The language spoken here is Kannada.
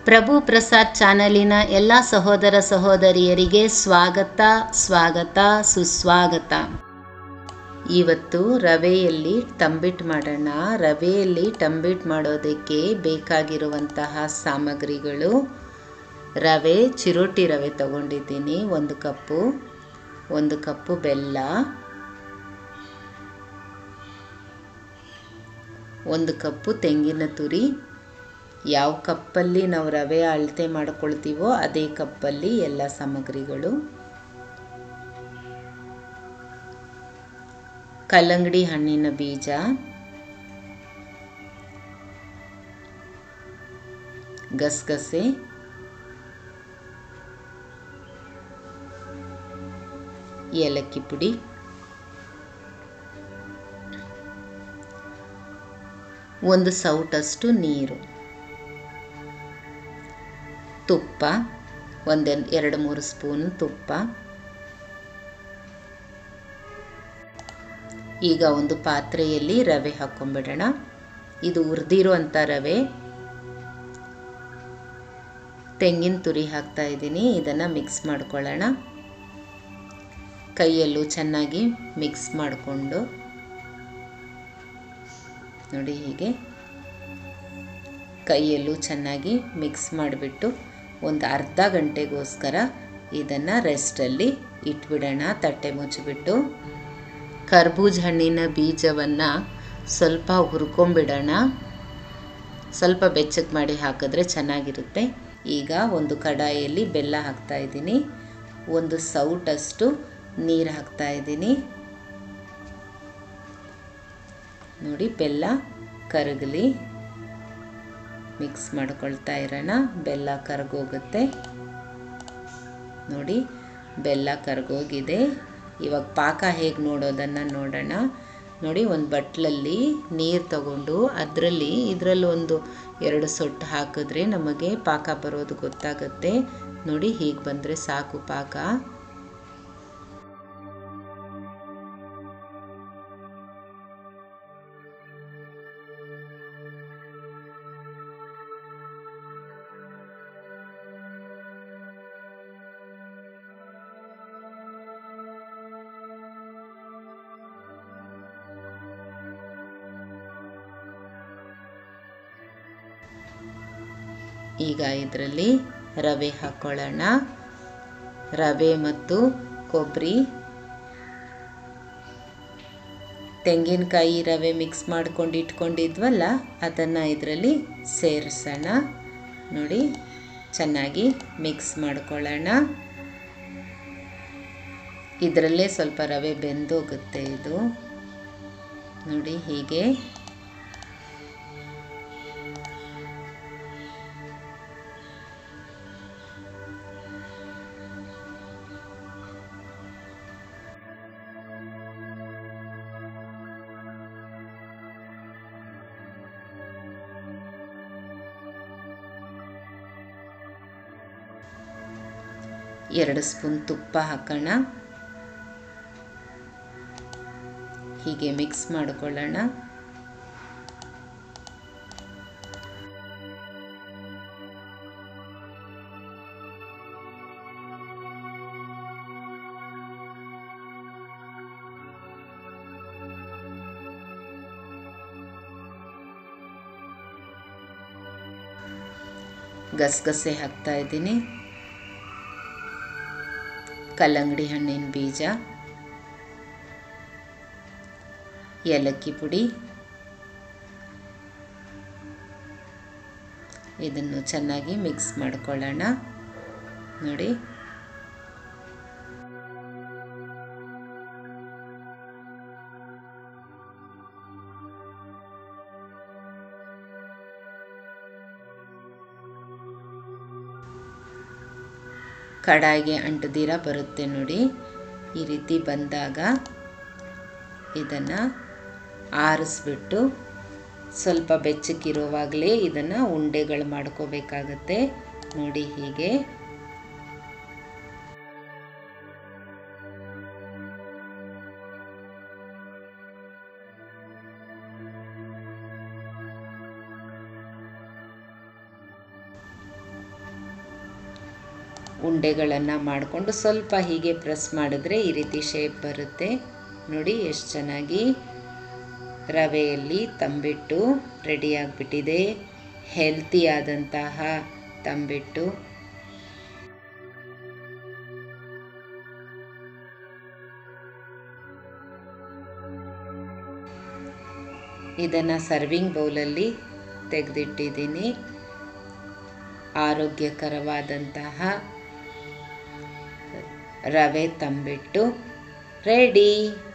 ಪ್ರಭು ಪ್ರಸಾದ್ ಚಾನಲಿನ ಎಲ್ಲ ಸಹೋದರ ಸಹೋದರಿಯರಿಗೆ ಸ್ವಾಗತ ಸ್ವಾಗತ ಸುಸ್ವಾಗತ ಇವತ್ತು ರವೆಯಲ್ಲಿ ತಂಬಿಟ್ಟು ಮಾಡೋಣ ರವೆಯಲ್ಲಿ ತಂಬಿಟ್ಟು ಮಾಡೋದಕ್ಕೆ ಬೇಕಾಗಿರುವಂತಹ ಸಾಮಗ್ರಿಗಳು ರವೆ ಚಿರೋಟಿ ರವೆ ತಗೊಂಡಿದ್ದೀನಿ ಒಂದು ಕಪ್ಪು ಒಂದು ಕಪ್ಪು ಬೆಲ್ಲ ಒಂದು ಕಪ್ಪು ತೆಂಗಿನ ತುರಿ ಯಾವ ಕಪ್ಪಲ್ಲಿ ನಾವು ರವೆ ಅಳತೆ ಮಾಡ್ಕೊಳ್ತೀವೋ ಅದೇ ಕಪ್ಪಲ್ಲಿ ಎಲ್ಲ ಸಾಮಗ್ರಿಗಳು ಕಲ್ಲಂಗಡಿ ಹಣ್ಣಿನ ಬೀಜ ಗಸಗಸೆ ಏಲಕ್ಕಿ ಪುಡಿ ಒಂದು ಸೌಟಷ್ಟು ನೀರು ತುಪ್ಪ ಒಂದೆ ಎರಡು ಮೂರು ಸ್ಪೂನ್ ತುಪ್ಪ ಈಗ ಒಂದು ಪಾತ್ರೆಯಲ್ಲಿ ರವೆ ಹಾಕ್ಕೊಂಬಿಡೋಣ ಇದು ಹುರಿದಿರುವಂಥ ರವೆ ತೆಂಗಿನ ತುರಿ ಹಾಕ್ತಾ ಇದ್ದೀನಿ ಇದನ್ನು ಮಿಕ್ಸ್ ಮಾಡ್ಕೊಳ್ಳೋಣ ಕೈಯಲ್ಲೂ ಚೆನ್ನಾಗಿ ಮಿಕ್ಸ್ ಮಾಡಿಕೊಂಡು ನೋಡಿ ಹೀಗೆ ಕೈಯಲ್ಲೂ ಚೆನ್ನಾಗಿ ಮಿಕ್ಸ್ ಮಾಡಿಬಿಟ್ಟು ಒಂದು ಅರ್ಧ ಗಂಟೆಗೋಸ್ಕರ ಇದನ್ನು ರೆಸ್ಟಲ್ಲಿ ಇಟ್ಬಿಡೋಣ ತಟ್ಟೆ ಮುಚ್ಚಿಬಿಟ್ಟು ಕರ್ಬೂಜ ಹಣ್ಣಿನ ಬೀಜವನ್ನು ಸ್ವಲ್ಪ ಹುರ್ಕೊಂಬಿಡೋಣ ಸ್ವಲ್ಪ ಬೆಚ್ಚಗೆ ಮಾಡಿ ಹಾಕಿದ್ರೆ ಚೆನ್ನಾಗಿರುತ್ತೆ ಈಗ ಒಂದು ಕಡಾಯಿಯಲ್ಲಿ ಬೆಲ್ಲ ಹಾಕ್ತಾ ಇದ್ದೀನಿ ಒಂದು ಸೌಟಷ್ಟು ನೀರು ಹಾಕ್ತಾ ಇದ್ದೀನಿ ನೋಡಿ ಬೆಲ್ಲ ಕರಗಲಿ ಮಿಕ್ಸ್ ಮಾಡ್ಕೊಳ್ತಾ ಇರೋಣ ಬೆಲ್ಲ ಕರಗೋಗುತ್ತೆ ನೋಡಿ ಬೆಲ್ಲ ಕರಗೋಗಿದೆ ಇವಾಗ ಪಾಕ ಹೇಗೆ ನೋಡೋದನ್ನು ನೋಡೋಣ ನೋಡಿ ಒಂದು ಬಟ್ಲಲ್ಲಿ ನೀರು ತಗೊಂಡು ಅದರಲ್ಲಿ ಇದರಲ್ಲಿ ಒಂದು ಎರಡು ಸೊಟ್ಟು ಹಾಕಿದ್ರೆ ನಮಗೆ ಪಾಕ ಬರೋದು ಗೊತ್ತಾಗುತ್ತೆ ನೋಡಿ ಹೀಗೆ ಬಂದರೆ ಸಾಕು ಪಾಕ ಈಗ ಇದರಲ್ಲಿ ರವೆ ಹಾಕ್ಕೊಳ್ಳೋಣ ರವೆ ಮತ್ತು ಕೊಬ್ಬರಿ ತೆಂಗಿನಕಾಯಿ ರವೆ ಮಿಕ್ಸ್ ಮಾಡ್ಕೊಂಡು ಇಟ್ಕೊಂಡಿದ್ವಲ್ಲ ಅದನ್ನು ಇದರಲ್ಲಿ ಸೇರಿಸೋಣ ನೋಡಿ ಚೆನ್ನಾಗಿ ಮಿಕ್ಸ್ ಮಾಡ್ಕೊಳ್ಳೋಣ ಇದರಲ್ಲೇ ಸ್ವಲ್ಪ ರವೆ ಬೆಂದೋಗುತ್ತೆ ಇದು ನೋಡಿ ಹೀಗೆ ಎರಡು ಸ್ಪೂನ್ ತುಪ್ಪ ಹಾಕೋಣ ಹೀಗೆ ಮಿಕ್ಸ್ ಮಾಡಿಕೊಳ್ಳೋಣ ಗಸಗಸೆ ಹಾಕ್ತಾ ಇದ್ದೀನಿ ಕಲ್ಲಂಗಡಿ ಹಣ್ಣಿನ ಬೀಜ ಏಲಕ್ಕಿ ಪುಡಿ ಇದನ್ನು ಚೆನ್ನಾಗಿ ಮಿಕ್ಸ್ ಮಾಡ್ಕೊಳ್ಳೋಣ ನೋಡಿ ಕಡಾಯಿಗೆ ಅಂಟದಿರ ಬರುತ್ತೆ ನೋಡಿ ಈ ರೀತಿ ಬಂದಾಗ ಇದನ್ನು ಆರಿಸ್ಬಿಟ್ಟು ಸ್ವಲ್ಪ ಬೆಚ್ಚಗಿರುವಾಗಲೇ ಇದನ್ನು ಉಂಡೆಗಳು ಮಾಡ್ಕೋಬೇಕಾಗತ್ತೆ ನೋಡಿ ಹೀಗೆ ಉಂಡೆಗಳನ್ನು ಮಾಡಿಕೊಂಡು ಸ್ವಲ್ಪ ಹೀಗೆ ಪ್ರೆಸ್ ಮಾಡಿದ್ರೆ ಈ ರೀತಿ ಶೇಪ್ ಬರುತ್ತೆ ನೋಡಿ ಎಷ್ಟು ಚೆನ್ನಾಗಿ ರವೆಯಲ್ಲಿ ತಂಬಿಟ್ಟು ರೆಡಿ ಆಗಿಬಿಟ್ಟಿದೆ ಹೆಲ್ತಿಯಾದಂತಹ ತಂಬಿಟ್ಟು ಇದನ್ನು ಸರ್ವಿಂಗ್ ಬೌಲಲ್ಲಿ ತೆಗೆದಿಟ್ಟಿದ್ದೀನಿ ಆರೋಗ್ಯಕರವಾದಂತಹ ರವೆ ತಂಬಿಟ್ಟು ರೆಡಿ